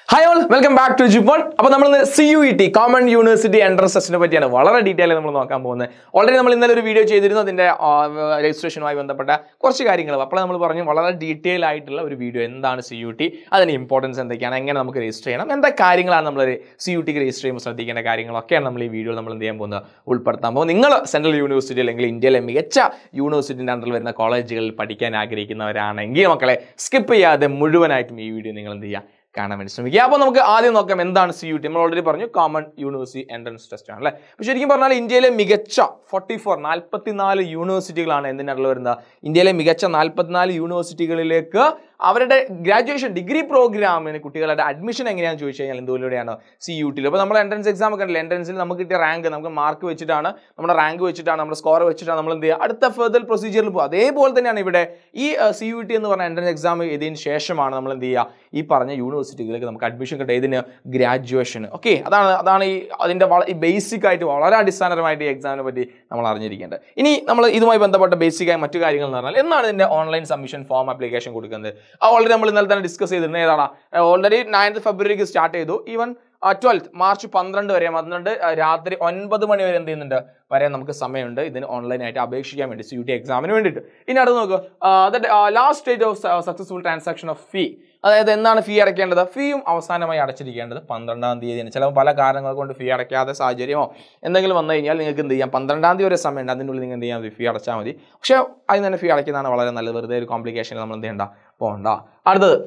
hi all welcome back to ജിപ്പോൺ അപ്പോൾ നമ്മൾ C U E T common university entrance ടെസ്റ്റിനെ പറ്റിയാണ് വളരെ ഡീറ്റെയിൽ നമ്മൾ നോക്കാൻ പോകുന്നത് ഓൾറെഡി നമ്മൾ ഇന്നലെ ഒരു വീഡിയോ ചെയ്തിരുന്നു അതിൻ്റെ രജിസ്ട്രേഷനുമായി ബന്ധപ്പെട്ട കുറച്ച് കാര്യങ്ങൾ അപ്പോൾ നമ്മൾ പറഞ്ഞു വളരെ ഡീറ്റെയിൽ ആയിട്ടുള്ള ഒരു വീഡിയോ എന്താണ് സി യു ടി അതിൻ്റെ ഇമ്പോർട്ടൻസ് എന്തൊക്കെയാണ് എങ്ങനെ നമുക്ക് രജിസ്റ്റർ ചെയ്യണം എന്താ കാര്യങ്ങളാണ് നമ്മൾ സി യു ടിക്ക് രജിസ്റ്റർ ചെയ്യുമ്പോൾ ശ്രദ്ധിക്കേണ്ട കാര്യങ്ങളൊക്കെയാണ് നമ്മൾ ഈ വീഡിയോ നമ്മൾ എന്ത് ചെയ്യാൻ പോകുന്നത് ഉൾപ്പെടുത്താൻ പോകുന്നത് നിങ്ങൾ സെൻട്രൽ യൂണിവേഴ്സിറ്റി അല്ലെങ്കിൽ ഇന്ത്യയിലെ മികച്ച യൂണിവേഴ്സിറ്റിൻ്റെ അണ്ടറിൽ വരുന്ന കോളേജുകളിൽ പഠിക്കാൻ ആഗ്രഹിക്കുന്നവരാണെങ്കിൽ മക്കളെ സ്കിപ്പ് ചെയ്യാതെ മുഴുവനായിട്ടും ഈ വീഡിയോ നിങ്ങൾ എന്ത് ചെയ്യുക കാണാൻ വേണ്ടി ശ്രമിക്കുക അപ്പോൾ നമുക്ക് ആദ്യം നോക്കാം എന്താണ് സി യു ടി നമ്മൾ ഓൾറെഡി പറഞ്ഞു കോമൺ യൂണിവേഴ്സിറ്റി എൻട്രൻസ് ടെസ്റ്റ് ആണ് അല്ലേ അപ്പോൾ ശരിക്കും പറഞ്ഞാൽ ഇന്ത്യയിലെ മികച്ച ഫോർട്ടി ഫോർ നാൽപ്പത്തിനാല് യൂണിവേഴ്സിറ്റികളാണ് എന്തിനുള്ള വരുന്നത് ഇന്ത്യയിലെ മികച്ച നാൽപ്പത്തിനാല് യൂണിവേഴ്സിറ്റികളിലേക്ക് അവരുടെ ഗ്രാജുവേഷൻ ഡിഗ്രി പ്രോഗ്രാമിന് കുട്ടികളുടെ അഡ്മിഷൻ എങ്ങനെയാണെന്ന് ചോദിച്ചു കഴിഞ്ഞാൽ എന്തുപോലെയാണ് സി യു ടിയിൽ അപ്പോൾ നമ്മൾ എൻട്രൻസ് എക്സാം ഒക്കെ ഉണ്ടല്ലോ എൻട്രൻസിൽ നമുക്ക് കിട്ടിയ റാങ്ക് നമുക്ക് മാർക്ക് വെച്ചിട്ടാണ് നമ്മുടെ റാങ്ക് വെച്ചിട്ടാണ് നമ്മുടെ സ്കോർ വെച്ചിട്ടാണ് നമ്മൾ എന്ത് ചെയ്യുക അടുത്ത ഫെർദർ പ്രൊസീജിയറിൽ പോകുക അതേപോലെ തന്നെയാണ് ഇവിടെ ഈ സി യു ടി എന്ന് പറഞ്ഞ എൻട്രൻസ് എക്സാം എഴുതിയതിന് ശേഷമാണ് നമ്മൾ എന്ത് ചെയ്യുക ഈ പറഞ്ഞ യൂണിവേഴ്സിറ്റികളിലേക്ക് നമുക്ക് അഡ്മിഷൻ കിട്ടുക ഇതിന് ഗ്രാജുവേഷൻ ഓക്കെ അതാണ് അതാണ് ഈ അതിൻ്റെ വള ഈ ബേസിക് ആയിട്ട് വളരെ അടിസ്ഥാനപരമായിട്ട് ഈ എക്സാമിനെ പറ്റി നമ്മൾ അറിഞ്ഞിരിക്കേണ്ടത് ഇനി നമ്മൾ ഇതുമായി ബന്ധപ്പെട്ട ബേസിക് ആയ മറ്റു കാര്യങ്ങൾ എന്ന് പറഞ്ഞാൽ എന്നാണ് ഇതിൻ്റെ ഓൺലൈൻ സബ്മിഷൻ ഫോം ആപ്ലിക്കേഷൻ കൊടുക്കുന്നത് ഓൾറെഡി നമ്മൾ ഇന്നലെ തന്നെ ഡിസ്കസ് ചെയ്തിരുന്നത് ഏതാണ് ഓൾറെഡി നയൻത് ഫെബ്രുവരിക്ക് സ്റ്റാർട്ട് ചെയ്തു ഈവൻ ട്വൽത്ത് മാർച്ച് പന്ത്രണ്ട് വരെ പന്ത്രണ്ട് ആ, രാത്രി ഒൻപത് മണി വരെ എന്ത് ചെയ്യുന്നുണ്ട് വരെ നമുക്ക് സമയമുണ്ട് ഇതിന് ഓൺലൈനായിട്ട് അപേക്ഷിക്കാൻ വേണ്ടി സി യു ടി എക്സാമിന് വേണ്ടിയിട്ട് ഇനി അടുത്ത് നോക്കുക last stage of successful transaction of fee അതായത് എന്നാണ് ഫീ അടയ്ക്കേണ്ടത് ഫീയും അവസാനമായി അടച്ചിരിക്കേണ്ടത് പന്ത്രണ്ടാം തീയതിയാണ് ചിലപ്പോൾ പല കാരണങ്ങൾ കൊണ്ട് ഫീ അടയ്ക്കാതെ സാഹചര്യമോ എന്തെങ്കിലും വന്നു കഴിഞ്ഞാൽ നിങ്ങൾക്ക് എന്ത് ചെയ്യാം പന്ത്രണ്ടാം തീയതി വരെ സമയമുണ്ട് അതിൻ്റെ ഉള്ളിൽ നിങ്ങൾ എന്ത് ചെയ്യാൻ മതി ഫീ അടച്ചാൽ മതി പക്ഷേ അതിന് തന്നെ ഫീ അടയ്ക്കുന്നതാണ് വളരെ നല്ലത് വെറുതെ ഒരു കോംപ്ലിക്കേഷൻ നമ്മൾ എന്ത് ചെയ്യണ്ട പോകണ്ട അടുത്തത്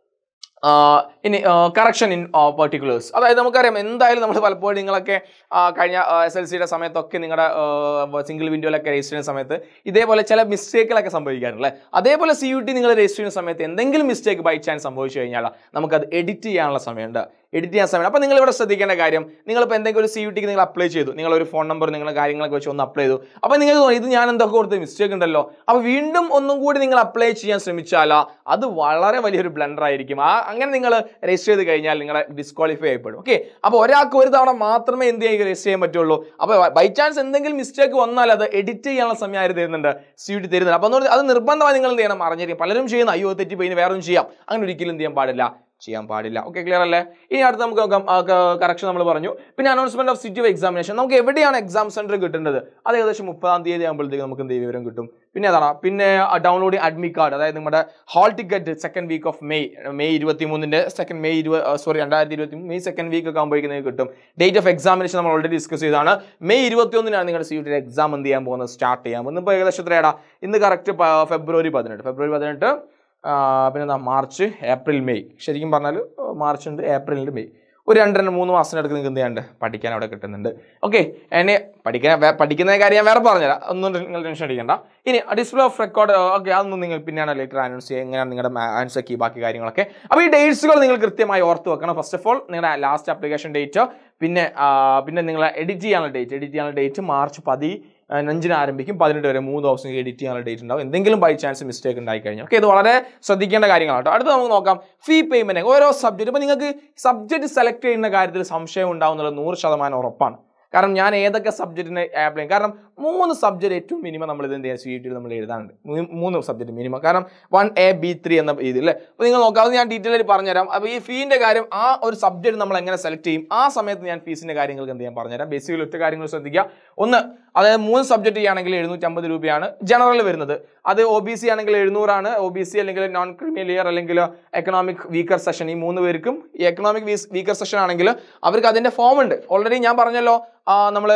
ആഹ് ഇനി കറക്ഷൻ ഇൻ പെർട്ടിക്കുലേഴ്സ് അതായത് നമുക്കറിയാം എന്തായാലും നമ്മൾ പലപ്പോഴും നിങ്ങളൊക്കെ ആഹ് കഴിഞ്ഞ എസ് എൽ സിയുടെ സമയത്തൊക്കെ നിങ്ങളുടെ സിംഗിൾ വിൻഡോയിലൊക്കെ രജിസ്റ്റർ ചെയ്യുന്ന സമയത്ത് ഇതേപോലെ ചില മിസ്റ്റേക്കുകളൊക്കെ സംഭവിക്കാറുണ്ട് അതേപോലെ സി യു ടി നിങ്ങൾ രജിസ്റ്റർ ചെയ്യുന്ന സമയത്ത് എന്തെങ്കിലും മിസ്റ്റേക്ക് ബൈ ചാൻസ് സംഭവിച്ചു കഴിഞ്ഞാൽ നമുക്കത് എഡിറ്റ് ചെയ്യാനുള്ള സമയമുണ്ട് എഡിറ്റ് ചെയ്യാൻ സമയം അപ്പോൾ നിങ്ങൾ ഇവിടെ ശ്രദ്ധിക്കേണ്ട കാര്യം നിങ്ങളിപ്പോൾ എന്തെങ്കിലും ഒരു സി യു ടിക്ക് നിങ്ങൾ അപ്ലൈ ചെയ്തു നിങ്ങൾ ഒരു ഫോൺ നമ്പർ നിങ്ങൾ കാര്യങ്ങളൊക്കെ വെച്ച് ഒന്ന് അപ്ലൈ ചെയ്തു അപ്പോൾ നിങ്ങൾക്ക് തോന്നി ഇത് ഞാൻ എന്തൊക്കെ കൊടുത്ത് മിസ്റ്റേക്ക് ഉണ്ടല്ലോ അപ്പോൾ വീണ്ടും ഒന്നും കൂടി നിങ്ങൾ അപ്ലൈ ചെയ്യാൻ ശ്രമിച്ചാൽ അത് വളരെ വലിയൊരു ബ്ലണ്ടർ ആയിരിക്കും ആ അങ്ങനെ നിങ്ങൾ രജിസ്റ്റർ ചെയ്ത് കഴിഞ്ഞാൽ നിങ്ങളെ ഡിസ്ക്വാളിഫൈ ആയിപ്പെടും ഓക്കെ അപ്പോൾ ഒരാൾക്ക് ഒരു തവണ മാത്രമേ എന്ത് ചെയ്യുക രജിസ്റ്റർ ചെയ്യാൻ പറ്റുള്ളൂ അപ്പോൾ ബൈ ചാൻസ് എന്തെങ്കിലും മിസ്റ്റേക്ക് വന്നാൽ അത് എഡിറ്റ് ചെയ്യാനുള്ള സമയം ആര് തരുന്നുണ്ട് സി യു ടി തരുന്നുണ്ട് അപ്പോൾ അതുകൊണ്ട് അത് നിർബന്ധമായി നിങ്ങൾ എന്ത് ചെയ്യണം അറിഞ്ഞിരിക്കും പലരും ചെയ്യുന്ന അയ്യോ തെറ്റിപ്പോയി ഇനി വേറെ ഒന്നും ചെയ്യാം അങ്ങനെ ഒരിക്കലും എന്ത് ചെയ്യാൻ പാടില്ല ചെയ്യാൻ പാടില്ല ഓക്കെ ക്ലിയർ അല്ലേ ഇനി അടുത്ത് നമുക്ക് നോക്കാം കറക്ഷൻ നമ്മൾ പറഞ്ഞു പിന്നെ announcement of city of examination നമുക്ക് എവിടെയാണ് എക്സാം സെന്റർ കിട്ടേണ്ടത് അത് ഏകദേശം മുപ്പതാം തീയതി ആകുമ്പോഴത്തേക്ക് നമുക്ക് എന്ത് ചെയ്യും വിവരം കിട്ടും പിന്നെ അതാണ് പിന്നെ ഡൗൺലോഡിങ് അഡ്മിറ്റ് കാർഡ് അതായത് നമ്മുടെ hall ticket second week of May May ഇരുപത്തി മൂന്നിന്റെ സെക്കൻഡ് മെയ് ഇരുപത് സോറി രണ്ടായിരത്തി ഇരുപത്തി മെയ് സെക്കൻഡ് വീക്ക് ഒക്കെ ആകുമ്പോഴേക്കും നിങ്ങൾക്ക് കിട്ടും ഡേറ്റ് ഓഫ് എക്സാമിനേഷൻ നമ്മൾ ഓൾറെഡി ഡിസ്കസ് ചെയ്തതാണ് മെയ് ഇരുപത്തി ഒന്നിനാണ് നിങ്ങളുടെ സി യുടെ എക്സാം എന്ത് ചെയ്യാൻ പോകുന്നത് സ്റ്റാർട്ട് ചെയ്യാൻ പോകുന്നത് ഇപ്പോൾ ഏകദേശം എത്രയാടാ ഇന്ന് കറക്റ്റ് ഫെബ്രുവരി പതിനെട്ട് ഫെബ്രുവരി പതിനെട്ട് ആ, പിന്നെ എന്താ മാർച്ച് ഏപ്രിൽ മെയ് ശരിക്കും പറഞ്ഞാൽ മാർച്ച് ഉണ്ട് ഏപ്രിൽ ഉണ്ട് മെയ് ഒരു രണ്ട് രണ്ട് മൂന്ന് മാസത്തിനടുത്ത് നിങ്ങൾക്ക് എന്ത് ചെയ്യാണ്ട് പഠിക്കാൻ അവിടെ കിട്ടുന്നുണ്ട് ഓക്കെ എന്നെ പഠിക്കാൻ വേ- പഠിക്കുന്ന കാര്യം ഞാൻ വേറെ പറഞ്ഞുതരാം ഒന്നും നിങ്ങൾ ടെൻഷൻ അടിക്കണ്ട ഇനി ഡിസ്പ്ലേ ഓഫ് റെക്കോർഡ് ഓക്കെ അതൊന്നും നിങ്ങൾ പിന്നെയാണ് ലേറ്റർ അനൗൺസ് ചെയ്യുക എങ്ങനെയാണ് നിങ്ങളുടെ ആൻസർ കീ ബാക്കി കാര്യങ്ങളൊക്കെ അപ്പോൾ ഈ ഡേറ്റ്സുകൾ നിങ്ങൾ കൃത്യമായി ഓർത്ത് വെക്കണം ഫസ്റ്റ് ഓഫ് ഓൾ നിങ്ങളുടെ ലാസ്റ്റ് ആപ്ലിക്കേഷൻ ഡേറ്റ് പിന്നെ ആ, പിന്നെ നിങ്ങൾ എഡിറ്റ് ചെയ്യാനുള്ള ഡേറ്റ് എഡിറ്റ് ചെയ്യാനുള്ള ഡേറ്റ് മാർച്ച് പതി അഞ്ചിന് ആരംഭിക്കും പതിനെട്ട് വരെ മൂന്ന് ദിവസം എഡിറ്റ് ചെയ്യാനുള്ള ഡേറ്റ് ഉണ്ടാവും എന്തെങ്കിലും ബൈ ചാൻസ് മിസ്റ്റേക്ക് ഉണ്ടായി കഴിഞ്ഞാൽ ഓക്കെ ഇത് വളരെ ശ്രദ്ധിക്കേണ്ട കാര്യങ്ങളാണ് കേട്ടോ അടുത്ത് നമുക്ക് നോക്കാം ഫീ പേയ്മെന്റ് ഓരോ സബ്ജക്റ്റ് ഇപ്പോൾ നിങ്ങൾക്ക് സബ്ജക്റ്റ് സെലക്ട് ചെയ്യുന്ന കാര്യത്തിൽ സംശയം ഉണ്ടാവുന്നത് നൂറ് ശതമാനം ഉറപ്പാണ് കാരണം ഞാൻ ഏതൊക്കെ സബ്ജക്റ്റിന് ആപ്ലൈ ചെയ്യും കാരണം മൂന്ന് സബ്ജക്റ്റ് ഏറ്റവും മിനിമം നമ്മൾ ഇത് എന്ത് ചെയ്യുക സി ടി നമ്മൾ എഴുതാനുണ്ട് മൂ- മൂന്ന് സബ്ജക്റ്റ് മിനിമം കാരണം വൺ എ ബി ത്രീ എന്ന രീതിയിൽ അല്ലേ അപ്പോൾ നിങ്ങൾ നോക്കാതെ ഞാൻ ഡീറ്റെയിൽ ആയിട്ട് പറഞ്ഞുതരാം അപ്പോൾ ഈ ഫീൻ്റെ കാര്യം ആ ഒരു സബ്ജക്റ്റ് നമ്മൾ എങ്ങനെ സെലക്ട് ചെയ്യും ആ സമയത്ത് ഞാൻ ഫീസിൻ്റെ കാര്യങ്ങൾക്ക് എന്ത് ചെയ്യാൻ പറഞ്ഞുതരാം ബേസിക്കലി ഒറ്റ കാര്യങ്ങൾ ശ്രദ്ധിക്കുക ഒന്ന് അതായത് മൂന്ന് സബ്ജക്റ്റ് ചെയ്യുകയാണെങ്കിൽ എഴുന്നൂറ്റമ്പത് രൂപയാണ് ജനറൽ വരുന്നത് അത് ഒ ബി സി ആണെങ്കിൽ എഴുന്നൂറാണ് ഒ ബി സി അല്ലെങ്കിൽ നോൺ ക്രിമിലിയർ അല്ലെങ്കിൽ എക്കണോമിക് വീക്കർ സെഷൻ ഈ മൂന്ന് പേർക്കും ഈ എക്കണോമിക് വീക്കർ സെഷൻ ആണെങ്കിൽ അവർക്ക് അതിൻ്റെ ഫോം ഉണ്ട് ഓൾറെഡി ഞാൻ പറഞ്ഞല്ലോ നമ്മൾ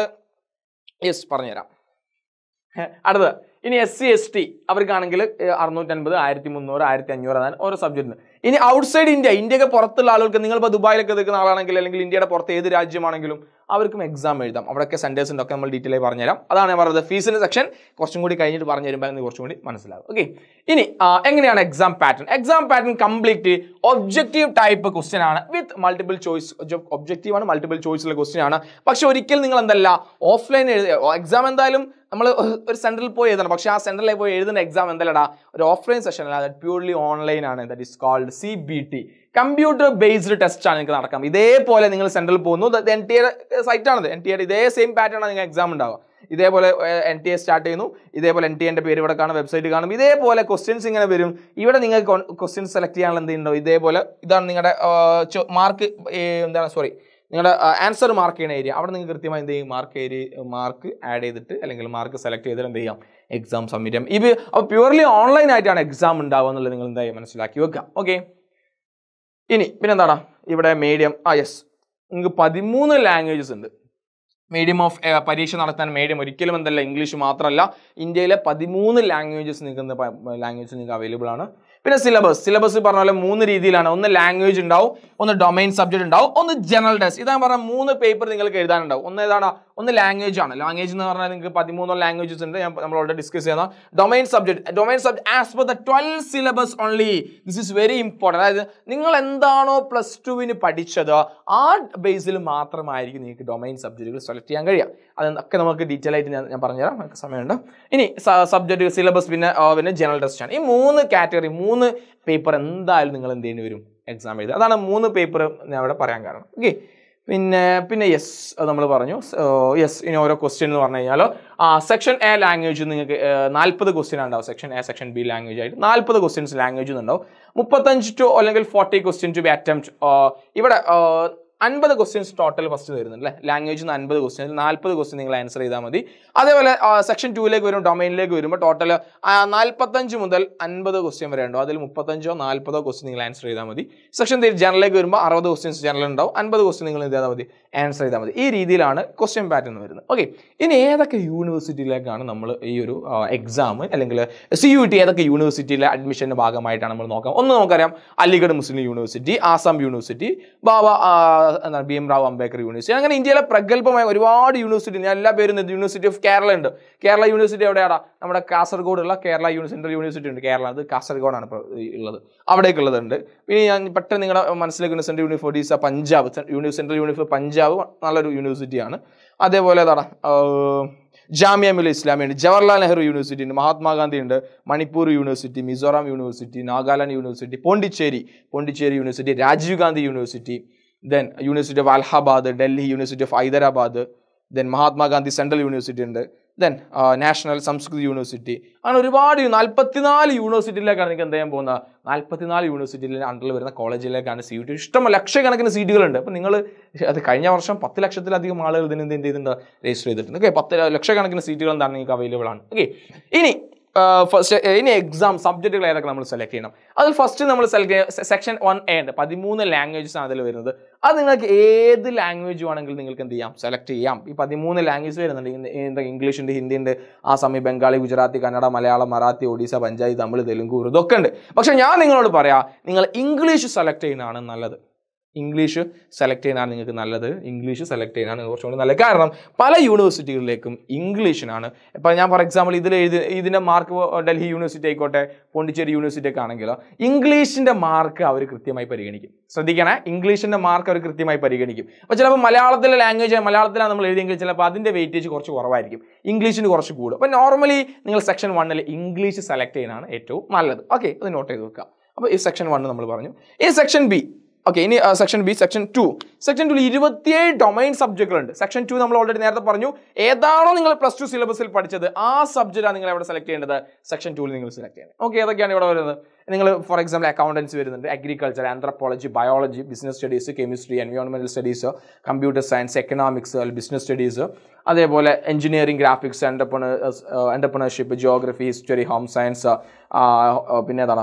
യെസ് പറഞ്ഞുതരാം അടുത്തത് ഇനി എസ് സി എസ് ടി അവർക്കാണെങ്കിൽ അറുന്നൂറ്റൻപത് ആയിരത്തി മുന്നൂറ് ആയിരത്തി അഞ്ഞൂറ് അതാണ് ഓരോ സബ്ജക്റ്റിന് ഇനി ഔട്ട്സൈഡ് ഇന്ത്യ ഇന്ത്യയൊക്കെ പുറത്തുള്ള ആളുകൾക്ക് നിങ്ങളിപ്പോൾ ദുബായിലൊക്കെ നിൽക്കുന്ന ആളാണെങ്കിൽ അല്ലെങ്കിൽ ഇന്ത്യയുടെ പുറത്ത് ഏത് രാജ്യമാണെങ്കിലും അവർക്കും എക്സാം എഴുതാം അവിടെയൊക്കെ സെൻറ്റേഴ്സിൻ്റെ ഒക്കെ നമ്മൾ ഡീറ്റെയിൽ ആയി പറഞ്ഞുതരാം അതാണ് ഞാൻ പറഞ്ഞത് ഫീസിൻ്റെ സെക്ഷൻ കുറച്ചും കൂടി കഴിഞ്ഞിട്ട് പറഞ്ഞു തരുമ്പോൾ അതിന് കുറച്ചും കൂടി മനസ്സിലാവും ഓക്കെ ഇനി ആ, എങ്ങനെയാണ് exam pattern exam pattern complete objective type question ആണ് വിത്ത് മൾട്ടിപ്പിൾ ചോയ്സ് ഒബ്ജക്റ്റീവ് ആണ് മൾട്ടിപ്പിൾ ചോയ്സുള്ള ക്വസ്റ്റ്യൻ ആണ് പക്ഷെ ഒരിക്കലും നിങ്ങൾ എന്തല്ല ഓഫ്ലൈൻ എക്സാം എന്തായാലും നമ്മൾ ഒരു സെൻറ്ററിൽ പോയി എഴുതണം പക്ഷേ ആ സെൻറ്ററിൽ പോയി എഴുതുന്ന എക്സാം എന്തല്ലടാ ഒരു ഓഫ്ലൈൻ സെഷൻ അല്ല ദാറ്റ് പ്യൂർലി ഓൺലൈൻ ആണ് that is called C B T computer based test ആണ് നിങ്ങൾക്ക് നടക്കാം ഇതേപോലെ നിങ്ങൾ സെൻട്രൽ പോകുന്നു എൻ ടി എയുടെ സൈറ്റ് ആണത് എൻ ടി എയുടെ ഇതേ സെയിം പാറ്റേൺ ആണ് നിങ്ങൾക്ക് എക്സാം ഉണ്ടാവുക ഇതേപോലെ എൻ ടി എ സ്റ്റാർട്ട് ചെയ്യുന്നു ഇതേപോലെ എൻ ടി എൻ്റെ പേര് ഇവിടെ കാണും വെബ്സൈറ്റ് കാണും ഇതേപോലെ ക്വസ്റ്റ്യൻസ് ഇങ്ങനെ വരും ഇവിടെ നിങ്ങൾക്ക് ക്വസ്റ്റ്യൻസ് സെലക്ട് ചെയ്യാനുള്ള എന്തുണ്ടോ ഇതേപോലെ ഇതാണ് നിങ്ങളുടെ മാർക്ക് എന്താണ് സോറി നിങ്ങളുടെ ആൻസർ മാർക്ക് ചെയ്യുന്ന ഏരിയ അവിടെ നിങ്ങൾക്ക് കൃത്യമായി എന്ത് ചെയ്യും മാർക്ക് ഏരിയ മാർക്ക് ആഡ് ചെയ്തിട്ട് അല്ലെങ്കിൽ മാർക്ക് സെലക്ട് ചെയ്തിട്ട് എന്ത് ചെയ്യാം എക്സാം സബ്മിറ്റ് ചെയ്യാം ഇത് അപ്പോൾ പ്യൂർലി ഓൺലൈൻ ആയിട്ടാണ് എക്സാം ഉണ്ടാവുക എന്നുള്ളത് നിങ്ങൾ എന്തായാലും മനസ്സിലാക്കി വെക്കുക ഓക്കെ ഇനി പിന്നെന്താണ് ഇവിടെ മീഡിയം ആ യെസ് നിങ്ങൾക്ക് പതിമൂന്ന് ലാംഗ്വേജസ് ഉണ്ട് മീഡിയം ഓഫ് പരീക്ഷ നടത്താൻ മീഡിയം ഒരിക്കലും എന്തല്ല ഇംഗ്ലീഷ് മാത്രമല്ല ഇന്ത്യയിലെ പതിമൂന്ന് ലാംഗ്വേജസ് നിങ്ങൾക്ക് ലാംഗ്വേജ് നിങ്ങൾക്ക് അവൈലബിൾ ആണ് പിന്നെ സിലബസ് സിലബസ് പറഞ്ഞ പോലെ മൂന്ന് രീതിയിലാണ് ഒന്ന് ലാംഗ്വേജ് ഉണ്ടാവും ഒന്ന് ഡൊമൈൻ സബ്ജക്ട് ഉണ്ടാവും ഒന്ന് ജനറൽ ടെസ്റ്റ് ഇതാ പറഞ്ഞ മൂന്ന് പേപ്പർ നിങ്ങൾക്ക് എഴുതാനുണ്ടാവും ഒന്ന് ഏതാണ് ഒന്ന് ലാംഗ്വേജ് ആണ് ലാംഗ്വേജ് എന്ന് പറഞ്ഞാൽ നിങ്ങൾക്ക് പതിമൂന്നോ ലാംഗ്വേജസ് ഉണ്ട് ഞാൻ നമ്മൾ ഓൾറെഡി ഡിസ്കസ് ചെയ്യുന്ന domain subject domain subject as per the twelve syllabus only this is very important അതായത് നിങ്ങൾ എന്താണോ പ്ലസ് ടുവിന് പഠിച്ചത് ആ ബേസിൽ മാത്രമായിരിക്കും നിങ്ങൾക്ക് ഡൊമൈൻ സബ്ജക്റ്റുകൾ സെലക്ട് ചെയ്യാൻ കഴിയുക അതൊക്കെ നമുക്ക് ഡീറ്റെയിൽ ആയിട്ട് ഞാൻ ഞാൻ പറഞ്ഞുതരാം നമുക്ക് സമയമുണ്ട് ഇനി സബ്ജക്റ്റ് സിലബസ് പിന്നെ ആ, പിന്നെ ജനറൽ ടെസ്റ്റ് ആണ് ഈ മൂന്ന് കാറ്റഗറി മൂന്ന് പേപ്പർ എന്തായാലും നിങ്ങൾ എന്ത് ചെയ്യേണ്ടി വരും എക്സാം എഴുതുക അതാണ് മൂന്ന് പേപ്പർ ഞാൻ അവിടെ പറയാൻ കാരണം ഓക്കെ പിന്നെ പിന്നെ യെസ് അത് നമ്മൾ പറഞ്ഞു യെസ് ഇനി ഓരോ ക്വസ്റ്റ്യൻ എന്ന് പറഞ്ഞു കഴിഞ്ഞാൽ ആ സെക്ഷൻ എ ലാംഗ്വേജ് നിങ്ങൾക്ക് നാൽപ്പത് ക്വസ്റ്റ്യൻ ഉണ്ടാവും section A section B language ആയിട്ട് നാൽപ്പത് ക്വസ്റ്റ്യൻസ് ലാംഗ്വേജ് ഉണ്ടാവും മുപ്പത്തഞ്ച് ടു അല്ലെങ്കിൽ forty question to be attempt ഇവിടെ അൻപത് ക്വസ്റ്റ്യൻസ് ടോട്ടൽ ഫസ്റ്റ് വരുന്നുണ്ട് അല്ലേ ലാംഗ്വേജിൽ നിന്ന് അൻപത് ക്വസ്റ്റ്യൻ നാൽപ്പത് ക്വസ്റ്റ്യൻ നിങ്ങൾ ആൻസർ ചെയ്താൽ മതി അതേപോലെ സെക്ഷൻ ടൂയിലേക്ക് വരും ഡൊമൈനിലേക്ക് വരുമ്പോൾ ടോട്ടൽ നാൽപ്പത്തഞ്ച് മുതൽ അൻപത് ക്വസ്റ്റ്യൻ വരെ ഉണ്ടാവും അതിൽ മുപ്പത്തഞ്ചോ നാൽപ്പതോ ക്വസ്റ്റ്യൻ നിങ്ങൾ ആൻസർ ചെയ്താൽ മതി സെക്ഷൻ ജനറലിലേക്ക് വരുമ്പോൾ അറുപത് ക്വസ്റ്റ്യൻസ് ജനറൽ ഉണ്ടാവും അൻപത് ക്വസ്റ്റ്യൻ നിങ്ങൾ എന്ത് ചെയ്താൽ മതി ആൻസർ ചെയ്താൽ മതി ഈ രീതിയിലാണ് ക്വസ്റ്റ്യൻ പാറ്റേൺ വരുന്നത് ഓക്കെ ഇനി ഏതൊക്കെ യൂണിവേഴ്സിറ്റിയിലേക്കാണ് നമ്മൾ ഈ ഒരു എക്സാം അല്ലെങ്കിൽ സി യു ടി ഏതൊക്കെ യൂണിവേഴ്സിറ്റിയിലെ അഡ്മിഷൻ്റെ ഭാഗമായിട്ടാണ് നമ്മൾ നോക്കാം ഒന്ന് നമുക്കറിയാം Aligarh Muslim university Assam university Baba ആ, എന്താണ് B M Rao Ambedkar university അങ്ങനെ ഇന്ത്യയിലെ പ്രഗത്ഭമായ ഒരുപാട് യൂണിവേഴ്സിറ്റി ഞാൻ എല്ലാ പേരും യൂണിവേഴ്സിറ്റി ഓഫ് കേരള ഉണ്ട് കേരള യൂണിവേഴ്സിറ്റി എവിടെയാണ് നമ്മുടെ കാസർഗോഡുള്ള കേരള യൂണിവേഴ്സിറ്റി സെൻട്രൽ യൂണിവേഴ്സിറ്റി ഉണ്ട് കേരള അത് കാസർഗോഡാണ് ഇപ്പോൾ ഉള്ളത് അവിടേക്കുള്ളതുണ്ട് പിന്നെ ഞാൻ പെട്ടെന്ന് നിങ്ങളുടെ മനസ്സിലേക്ക് central university Odisha Punjab universe central university Punjab നല്ലൊരു യൂണിവേഴ്സിറ്റിയാണ് അതേപോലെ ഏതാണ് ജാമ്യ മിൽ ഇസ്ലാമി ഉണ്ട് ജവഹർലാൽ നെഹ്റു യൂണിവേഴ്സിറ്റി ഉണ്ട് മഹാത്മാഗാന്ധി ഉണ്ട് Manipur university Mizoram university Nagaland university Pondicherry Pondicherry university Rajiv Gandhi university then university of Allahabad Delhi university of Hyderabad then Mahatma Gandhi central university ഉണ്ട് ദെൻ നാഷണൽ സംസ്കൃത് യൂണിവേഴ്സിറ്റി അങ്ങനെ ഒരുപാട് നാൽപ്പത്തിനാല് യൂണിവേഴ്സിറ്റിയിലേക്കാണ് നിങ്ങൾക്ക് എന്ത് ചെയ്യാൻ പോകുന്നത് നാൽപ്പത്തിനാല് യൂണിവേഴ്സിറ്റിയിലെ അണ്ടറിൽ വരുന്ന കോളേജിലേക്കാണ് സീറ്റ് ഇഷ്ടം ലക്ഷക്കണക്കിന് സീറ്റുകളുണ്ട് അപ്പോൾ നിങ്ങൾ അത് കഴിഞ്ഞ വർഷം പത്ത് ലക്ഷത്തിലധികം ആളുകൾ ഇതിന് എന്ത് ചെയ്തിട്ടുണ്ട് രജിസ്റ്റർ ചെയ്തിട്ടുണ്ട് ഓക്കെ പത്ത് ലക്ഷക്കണക്കിന് സീറ്റുകൾ എന്താണ് നിങ്ങൾക്ക് അവൈലബിൾ ആണ് ഓക്കെ ഇനി ഫസ്റ്റ് ഇനി എക്സാം സബ്ജക്റ്റുകൾ ഏതൊക്കെ നമ്മൾ സെലക്ട് ചെയ്യണം അതിൽ ഫസ്റ്റ് നമ്മൾ സെലക്ട് ചെയ്യുക സെക്ഷൻ വൺ എ ഉണ്ട് പതിമൂന്ന് ലാംഗ്വേജസ് ആണ് അതിൽ വരുന്നത് അത് നിങ്ങൾക്ക് ഏത് ലാംഗ്വേജ് വേണമെങ്കിലും നിങ്ങൾക്ക് എന്ത് ചെയ്യാം സെലക്ട് ചെയ്യാം ഈ പതിമൂന്ന് ലാംഗ്വേജ് വരുന്നുണ്ട് ഇന്ന് എന്താ ഇംഗ്ലീഷ് ഉണ്ട് ഹിന്ദി ഉണ്ട് ആസാമി ബംഗാളി ഗുജറാത്തി കന്നഡ മലയാളം മറാത്തി ഒഡീസ പഞ്ചാബി തമിഴ് തെലുങ്ക് ഉറുദു ഇതൊക്കെ ഉണ്ട് പക്ഷേ ഞാൻ നിങ്ങളോട് പറയാം നിങ്ങൾ ഇംഗ്ലീഷ് സെലക്ട് ചെയ്യുന്നതാണ് നല്ലത് ഇംഗ്ലീഷ് സെലക്ട് ചെയ്യുന്നതാണ് നിങ്ങൾക്ക് നല്ലത് ഇംഗ്ലീഷ് സെലക്ട് ചെയ്യുന്നതാണ് കുറച്ചുകൂടി നല്ലത് കാരണം പല യൂണിവേഴ്സിറ്റികളിലേക്കും ഇംഗ്ലീഷിനാണ് ഇപ്പം ഞാൻ ഫോർ എക്സാമ്പിൾ ഇതിൽ എഴുതി ഇതിൻ്റെ മാർക്ക് ഡൽഹി യൂണിവേഴ്സിറ്റി ആയിക്കോട്ടെ പോണ്ടിച്ചേരി യൂണിവേഴ്സിറ്റി ഒക്കെ ആണെങ്കിലോ ഇംഗ്ലീഷിൻ്റെ മാർക്ക് അവർ കൃത്യമായി പരിഗണിക്കും ശ്രദ്ധിക്കണേ ഇംഗ്ലീഷിൻ്റെ മാർക്ക് അവർ കൃത്യമായി പരിഗണിക്കും അപ്പോൾ ചിലപ്പോൾ മലയാളത്തിലെ ലാംഗ്വേജ് മലയാളത്തിലാണ് നമ്മൾ എഴുതിയെങ്കിൽ ചിലപ്പോൾ അതിൻ്റെ വെയിറ്റേജ് കുറച്ച് കുറവായിരിക്കും ഇംഗ്ലീഷിന് കുറച്ച് കൂടും അപ്പോൾ നോർമലി നിങ്ങൾ സെക്ഷൻ വണ്ണിൽ ഇംഗ്ലീഷ് സെലക്ട് ചെയ്യുന്നതാണ് ഏറ്റവും നല്ലത് ഓക്കെ അത് നോട്ട് ചെയ്ത് വെക്കാം അപ്പോൾ ഈ സെക്ഷൻ വണ്ണ് നമ്മൾ പറഞ്ഞു ഈ സെക്ഷൻ ബി ഓക്കെ ഇനി section B section two section two ഇരുപത്തിയേഴ് ഡൊമൈൻ സബ്ജക്റ്റുകളുണ്ട് സെക്ഷൻ ടു നമ്മൾ ഓൾറെഡി നേരത്തെ പറഞ്ഞു ഏതാണോ നിങ്ങൾ പ്ലസ് ടു സിലബസിൽ പഠിച്ചത് ആ സബ്ജക്റ്റാണ് നിങ്ങൾ എവിടെ സെലക്ട് ചെയ്യേണ്ടത് സെക്ഷൻ ടൂവിൽ നിങ്ങൾ സെലക്ട് ചെയ്യണം ഓക്കെ ഏതൊക്കെയാണ് ഇവിടെ വരുന്നത് നിങ്ങൾ ഫോർ എക്സാമ്പിൾ അക്കൗണ്ടൻസി വരുന്നുണ്ട് agriculture anthropology biology business studies chemistry എൻവയോൺമെന്റൽ studies computer science economics business studies അതേപോലെ engineering graphics entrepreneurship geography history home science പിന്നെ ഏതാണ്